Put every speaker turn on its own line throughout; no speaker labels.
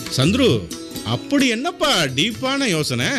சந்துரு அப்படி என்னப்பா டீப்பான யோசனை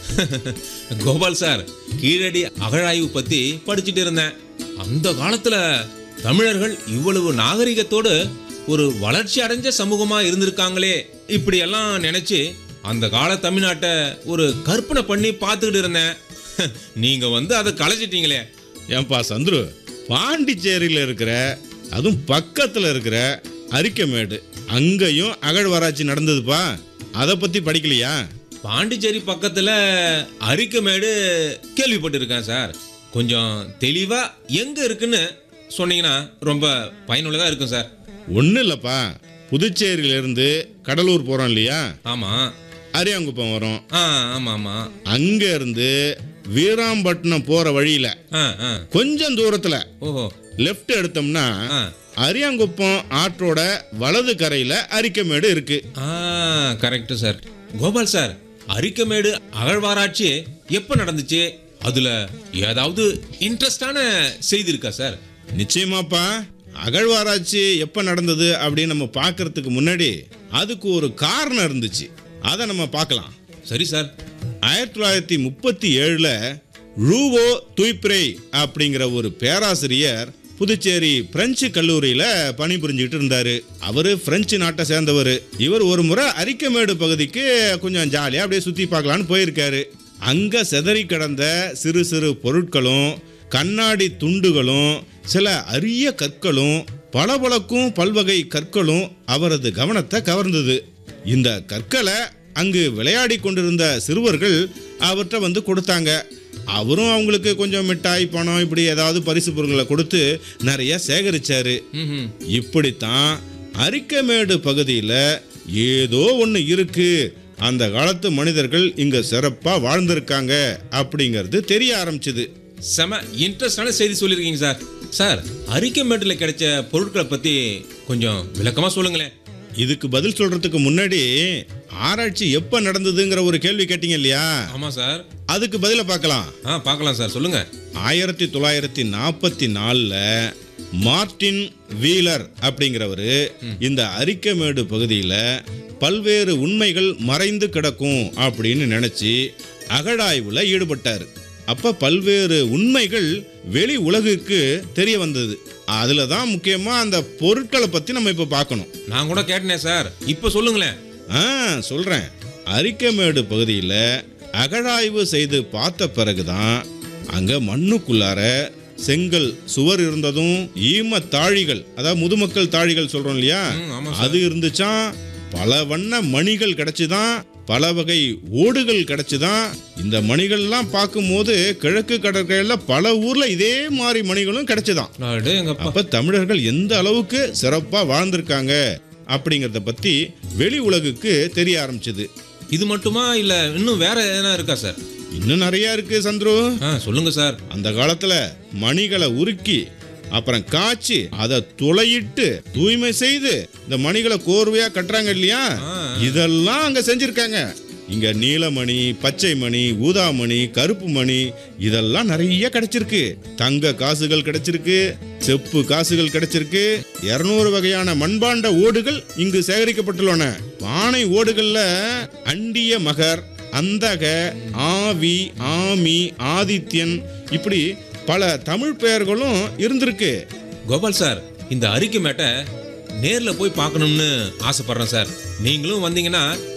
கோபால் சார் கீழடி அகழாய்வு பத்தி படிச்சுட்டு இருந்தேன் அந்த காலத்துல தமிழர்கள் இவ்வளவு நாகரிகத்தோடு ஒரு வளர்ச்சி அடைஞ்ச சமூகமா இருந்திருக்காங்களே இப்படி எல்லாம் நினைச்சு அந்த கால தமிழ்நாட்டை ஒரு கற்பனை பண்ணி பார்த்துக்கிட்டு இருந்தேன் நீங்க வந்து அதை கலைச்சிட்டீங்களே
ஏன்பா சந்துரு பாண்டிச்சேரியில் இருக்கிற அதுவும் பக்கத்தில் இருக்கிற அரிக்கமேடு அங்கேயும் அகழ்வாராய்ச்சி நடந்ததுப்பா அதை பற்றி படிக்கலையா
பாண்டிச்சேரி பக்கத்துல அரிக்கமேடு கேள்விப்பட்டிருக்கேன் சார் கொஞ்சம் தெளிவா எங்க இருக்குன்னு சொன்னீங்கன்னா ரொம்ப பயனுள்ளதா இருக்கும் சார்
ஒன்றும் இல்லைப்பா புதுச்சேரியிலேருந்து கடலூர் போகிறோம் இல்லையா
ஆமா
அரியாங்குப்பம் வரும்
ஆ ஆமா ஆமா
அங்கேருந்து வீராம்பட்டினம் போகிற வழியில்
ஆ ஆ
கொஞ்சம் தூரத்தில்
ஓஹோ
லெஃப்ட் எடுத்தோம்னா
ஆ
அரியாங்குப்பம் ஆற்றோட வலது கரையில் அரிக்கமேடு இருக்கு
ஆ correct sir Gopal sir Arikamedu அகழ்வாராய்ச்சி எப்போ நடந்துச்சு அதுல ஏதாவது இன்ட்ரெஸ்டான செய்தி இருக்கா சார்
நிச்சயமாப்பா அகழ்வாராய்ச்சி எப்போ நடந்தது அப்படின்னு நம்ம பார்க்கறதுக்கு முன்னாடி அதுக்கு ஒரு காரணம் இருந்துச்சு அதை நம்ம பார்க்கலாம்
சரி சார்
ஆயிரத்தி தொள்ளாயிரத்தி முப்பத்தி ஏழில் ரூவோ துய்ப்ரே அப்படிங்கிற ஒரு பேராசிரியர் புதுச்சேரி பிரெஞ்சு கல்லூரியில் பணிபுரிஞ்சுக்கிட்டு இருந்தாரு அவர் பிரெஞ்சு நாட்டை சேர்ந்தவர் இவர் ஒரு முறை அரிக்கமேடு பகுதிக்கு கொஞ்சம் ஜாலியாக அப்படியே சுற்றி பார்க்கலான்னு போயிருக்காரு அங்கே செதறி கிடந்த சிறு சிறு பொருட்களும் கண்ணாடி துண்டுகளும் சில அரிய கற்களும் பளபளக்கும் பல்வகை கற்களும் அவரது கவனத்தை கவர்ந்தது இந்த கற்களை அங்கு விளையாடி கொண்டிருந்த சிறுவர்கள் அவர்கிட்ட வந்து கொடுத்தாங்க அவரும் அவங்களுக்கு கொஞ்சம் மிட்டாய் பணம் இப்படி ஏதாவது பரிசு பொருட்களை கொடுத்து நிறைய சேகரிச்சாரு
ம்
இப்படித்தான் அரிக்கமேடு பகுதியில் ஏதோ ஒன்று இருக்கு அந்த காலத்து மனிதர்கள் இங்க சிறப்பா வாழ்ந்திருக்காங்க அப்படிங்கிறது தெரிய ஆரம்பிச்சுது
செம இன்ட்ரெஸ்டான செய்தி சொல்லியிருக்கீங்க சார் சார் அரிக்கமேட்டில் கிடைச்ச பொருட்களை பத்தி கொஞ்சம் விளக்கமா சொல்லுங்களேன்
இதுக்கு பதில் சொல்றதுக்கு முன்னாடி ஆராய்ச்சி எப்ப நடந்ததுங்கிற ஒரு கேள்வி கேட்டீங்க இல்லையா
ஆமா சார்
அதுக்கு பதில பார்க்கலாம்
ஆ பார்க்கலாம் சார் சொல்லுங்க
ஆயிரத்தி தொள்ளாயிரத்தி நாற்பத்தி நாலில் மார்டின் வீலர் அப்படிங்கிறவர் இந்த அரிக்கமேடு பகுதியில் பல்வேறு உண்மைகள் மறைந்து கிடக்கும் அப்படின்னு நினச்சி அகழாய்வில் ஈடுபட்டார் அப்போ பல்வேறு உண்மைகள் வெளி உலகுக்கு தெரிய வந்தது அதில் தான் முக்கியமாக அந்த பொருட்களை பற்றி நம்ம இப்போ பார்க்கணும்
நான் கூட கேட்டனே சார் இப்போ சொல்லுங்களேன்
ஆ சொல்கிறேன் அரிக்கமேடு பகுதியில் அகழாய்வு செய்து பார்த்த பிறகுதான் அங்கே மண்ணுக்குள்ளார செங்கல் சுவர் இருந்ததும் ஈம தாழிகள் அதாவது முதுமக்கள் தாழிகள் சொல்றோம் இல்லையா
ம், ஆமா
அது இருந்துச்சாம் பல வண்ண மணிகள் கிடைச்சுதான் பல வகை ஓடுகள் கிடைச்சுதான் இந்த மணிகள்லாம் பார்க்கும்போது கிழக்கு கடற்கரையில் பல ஊர்ல இதே மாதிரி மணிகளும் கிடைச்சுதான்
அடே எங்கப்பா
அப்ப தமிழர்கள் எந்த அளவுக்கு சிறப்பா வாழ்ந்திருக்காங்க அப்படிங்கறத பத்தி வெளி உலகுக்கு தெரிய ஆரம்பிச்சது
இது மட்டுமா இல்ல இன்னும் வேற எதனா இருக்கா சார்
இன்னும் நிறைய இருக்கு சந்துரு
ஆ சொல்லுங்க சார்
அந்த காலத்துல மணிகளை உருக்கி அப்புறம் காய்ச்சி அதை துளையிட்டு தூய்மை செய்து இந்த மணிகளை கோர்வையா கட்டுறாங்க இல்லையா
ஆ.
இதெல்லாம் அங்க செஞ்சிருக்காங்க இங்க நீலமணி பச்சை மணி ஊதாமணி கருப்பு மணி இதெல்லாம் நிறைய கிடைச்சிருக்கு தங்க காசுகள் கிடைச்சிருக்கு செப்பு காசுகள் கிடைச்சிருக்கு இருநூறு வகையான மண்பாண்ட ஓடுகள் இங்கு சேகரிக்கப்பட்டுள்ளன பானை ஓடுகள்ல அண்டிய மகர் அந்தக ஆவி ஆமி ஆதித்யன் இப்படி பல தமிழ் பெயர்களும் இருந்திருக்கு
கோபால் சார் இந்த அரிக்கமேட்டை நேர்ல போய் பார்க்கணும்னு ஆசைப்படுறேன் சார் நீங்களும் வந்தீங்கன்னா